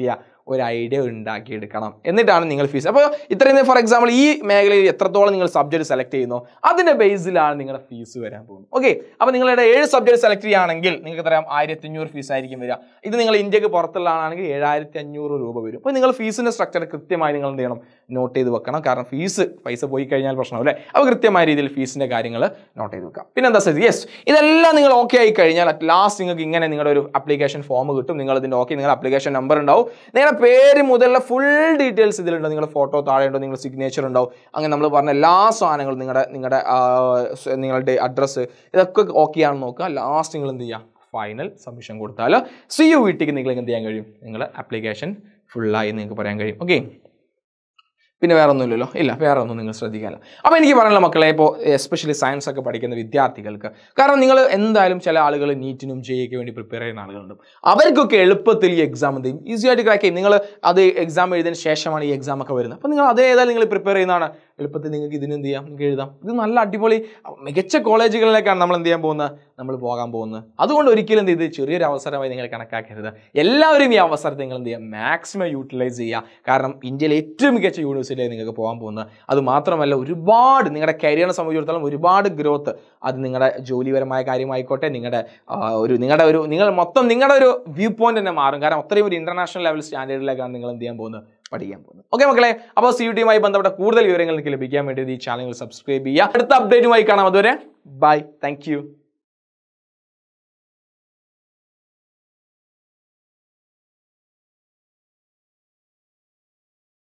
ഒരു ഐഡിയ ഉണ്ടാക്കിയെടുക്കണം എന്നിട്ടാണ് നിങ്ങൾ ഫീസ് അപ്പോൾ ഇത്രയും ഫോർ എക്സാമ്പിൾ ഈ മേഖലയിൽ എത്രത്തോളം നിങ്ങൾ സബ്ജക്ട് സെലക്ട് ചെയ്യുന്നു അതിൻ്റെ ബേസിലാണ് നിങ്ങളുടെ ഫീസ് വരാൻ പോകുന്നത് ഓക്കെ അപ്പോൾ നിങ്ങളുടെ ഏഴ് സബ്ജക്ട് സെലക്ട് ചെയ്യുകയാണെങ്കിൽ നിങ്ങൾക്ക് തരാം ആയിരത്തി അഞ്ഞൂറ് ഫീസ് ആയിരിക്കും വരിക ഇത് നിങ്ങൾ ഇന്ത്യക്ക് പുറത്തുള്ള ആളാണെങ്കിൽ ഏഴായിരത്തി അഞ്ഞൂറ് രൂപ വരും അപ്പോൾ നിങ്ങൾ ഫീസിൻ്റെ സ്ട്രക്ചർ കൃത്യമായി നിങ്ങൾ എന്ത് ചെയ്യണം നോട്ട് ചെയ്ത് വെക്കണം കാരണം ഫീസ് പൈസ പോയി കഴിഞ്ഞാൽ പ്രശ്നമാവും അല്ലേ അപ്പോൾ കൃത്യമായ രീതിയിൽ ഫീസിൻ്റെ കാര്യങ്ങൾ നോട്ട് ചെയ്ത് വെക്കാം പിന്നെ എന്താ സ്ഥിതി യെസ് ഇതെല്ലാം നിങ്ങൾ ഓക്കെ ആയി കഴിഞ്ഞാൽ അറ്റ് ലാസ്റ്റ് നിങ്ങൾക്ക് ഇങ്ങനെ നിങ്ങളുടെ ഒരു അപ്ലിക്കേഷൻ ഫോം കിട്ടും നിങ്ങൾ ഇതിൻ്റെ ഓക്കെ നിങ്ങളുടെ അപ്ലിക്കേഷൻ നമ്പർ ഉണ്ടാവും നിങ്ങളുടെ പേര് മുതലുള്ള ഫുൾ ഡീറ്റെയിൽസ് ഇതിലുണ്ട് നിങ്ങളുടെ ഫോട്ടോ താഴെ ഉണ്ടോ നിങ്ങളുടെ സിഗ്നേച്ചർ ഉണ്ടാവും അങ്ങനെ നമ്മൾ പറഞ്ഞ എല്ലാ സാധനങ്ങളും നിങ്ങളുടെ നിങ്ങളുടെ ആ, സ് നിങ്ങളുടെ അഡ്രസ്സ് ഇതൊക്കെ ഓക്കെ ആണെന്ന് നോക്കുക ലാസ്റ്റ് നിങ്ങൾ എന്ത് ചെയ്യുക ഫൈനൽ സബ്മിഷൻ കൊടുത്താൽ സി യു വീട്ടിക്ക് നിങ്ങൾക്ക് എന്ത് ചെയ്യാൻ കഴിയും നിങ്ങളുടെ ആപ്ലിക്കേഷൻ ഫുള്ളായി നിങ്ങൾക്ക് പറയാൻ കഴിയും ഓക്കെ പിന്നെ വേറെ ഒന്നുമില്ലല്ലോ ഇല്ല വേറെ ഒന്നും നിങ്ങൾ ശ്രദ്ധിക്കാനില്ല അപ്പോൾ എനിക്ക് പറയാനുള്ള മക്കളെ ഇപ്പോൾ എസ്പെഷ്യലി സയൻസ് ഒക്കെ പഠിക്കുന്ന വിദ്യാർത്ഥികൾക്ക് കാരണം നിങ്ങൾ എന്തായാലും ചില ആളുകൾ നീറ്റിനും ജെയ്ക്ക് വേണ്ടി പ്രിപ്പയർ ചെയ്യുന്ന ആളുകളുണ്ട് അവർക്കൊക്കെ എളുപ്പത്തിൽ ഈ എക്സാം എന്ത് ചെയ്യും ഈസി ആയിട്ട് ക്രാക്ക് ചെയ്യും നിങ്ങൾ അത് എക്സാം എഴുതിയതിന് ശേഷമാണ് ഈ എക്സാം ഒക്കെ വരുന്നത് അപ്പോൾ നിങ്ങൾ അതേ ഏതായാലും നിങ്ങൾ പ്രിപ്പയർ ചെയ്യുന്നതാണ് എളുപ്പത്തിൽ നിങ്ങൾക്ക് ഇതിന് എന്ത് ചെയ്യാം നിങ്ങൾക്ക് എഴുതാം ഇത് നല്ല അടിപൊളി മികച്ച കോളേജുകളിലേക്കാണ് നമ്മൾ എന്ത് ചെയ്യാൻ പോകുന്നത് നമ്മൾ പോകാൻ പോകുന്നത് അതുകൊണ്ട് ഒരിക്കലും എന്ത് ചെയ്ത് ചെറിയൊരു അവസരമായി നിങ്ങൾ കണക്കാക്കരുത് എല്ലാവരും ഈ അവസരത്തെ നിങ്ങൾ എന്ത് ചെയ്യുക മാക്സിമം യൂട്ടിലൈസ് ചെയ്യുക കാരണം ഇന്ത്യയിലെ ഏറ്റവും മികച്ച യൂണിവേഴ്സിറ്റിയിലേക്ക് നിങ്ങൾക്ക് പോകാൻ പോകുന്നത് അത് മാത്രമല്ല ഒരുപാട് നിങ്ങളുടെ കരിയറിനെ സംബന്ധിച്ചിടത്തോളം ഒരുപാട് ഗ്രോത്ത് അത് നിങ്ങളുടെ ജോലിപരമായ കാര്യമായിക്കോട്ടെ നിങ്ങളുടെ ആ, ഒരു നിങ്ങളുടെ ഒരു നിങ്ങൾ മൊത്തം നിങ്ങളുടെ ഒരു വ്യൂ പോയിന്റ് തന്നെ മാറും കാരണം അത്രയും ഒരു ഇന്റർനാഷണൽ ലെവൽ സ്റ്റാൻഡേർഡിലേക്കാണ് നിങ്ങൾ എന്ത് ചെയ്യാൻ പോകുന്നത് പഠിക്കാൻ പോകുന്നത് ഓക്കെ മക്കളെ അപ്പോൾ സി യു ടിയുമായി ബന്ധപ്പെട്ട കൂടുതൽ വിവരങ്ങൾ നിങ്ങൾക്ക് ലഭിക്കാൻ വേണ്ടി ഈ ചാനൽ സബ്സ്ക്രൈബ് ചെയ്യുക അടുത്ത അപ്ഡേറ്റുമായി കാണാം അതുവരെ ബൈ താങ്ക്